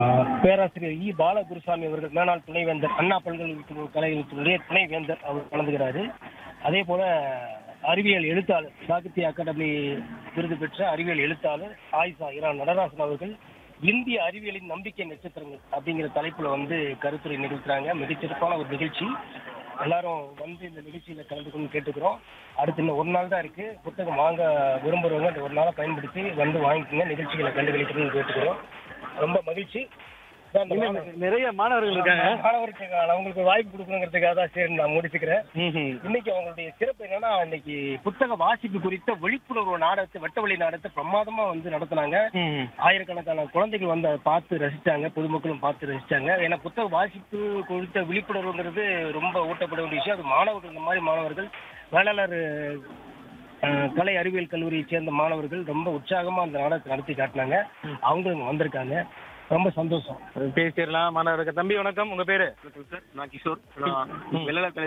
ஆஹ் பேராசிரியர் இ பாலகுருசாமி அவர்கள் மேனாள் துணைவேந்தர் அண்ணா பல்கலைக்கழகத்தினுடைய துணைவேந்தர் அவர் கலந்துகிறாரு அதே போல அறிவியல் எழுத்தாளர் சாகித்ய அகாடமி விருது பெற்ற அறிவியல் எழுத்தாளர் ஆயிஷா இரா நடராசன் அவர்கள் இந்திய அறிவியலின் நம்பிக்கை நட்சத்திரங்கள் அப்படிங்கிற தலைப்புல வந்து கருத்துரை நிகழ்த்துறாங்க மிகச்சிறப்பான ஒரு நிகழ்ச்சி எல்லாரும் வந்து இந்த நிகழ்ச்சியில கலந்துக்கணும்னு கேட்டுக்கிறோம் அடுத்து இன்னும் ஒரு நாள் தான் இருக்கு புத்தகம் வாங்க விரும்புறவங்க அந்த ஒரு நாளை பயன்படுத்தி வந்து வாங்கிக்கோங்க நிகழ்ச்சிகளை கண்டுகளிக்கணும்னு கேட்டுக்கிறோம் ரொம்ப மகிழ்ச்சி இதான் இந்த இன்னும் மாணவர்கள் நிறைய மாணவர்கள் இருக்காங்க மாணவருக்கு அவங்களுக்கு வாய்ப்பு கொடுக்கணுங்கிறதுக்காக தான் சரி நான் முடிச்சுக்கிறேன் இன்னைக்கு அவங்களுடைய சிறப்பு என்னன்னா இன்னைக்கு புத்தக வாசிப்பு குறித்த விழிப்புணர்வு நாடகத்தை வெட்டவெளி நாடகத்தை பிரமாதமா வந்து நடத்துனாங்க ஆயிரக்கணக்கான குழந்தைகள் வந்து அதை பார்த்து ரசிச்சாங்க பொதுமக்களும் பார்த்து ரசிச்சாங்க ஏன்னா புத்தக வாசிப்பு குறித்த விழிப்புணர்வுங்கிறது ரொம்ப ஊட்டப்பட வேண்டிய விஷயம் அது மாணவர்கள் இந்த மாதிரி மாணவர்கள் வேளாளர் அஹ், கலை அறிவியல் கல்லூரியை சேர்ந்த மாணவர்கள் ரொம்ப உற்சாகமா அந்த நாடகத்தை நடத்தி காட்டினாங்க அவங்க இங்க வந்திருக்காங்க ரொம்ப சந்தோஷம் பேசிடலாம் மாணவர்கள் தம்பி வணக்கம் உங்க பேரு சார் நான் கிஷோர் நான் வெள்ளலா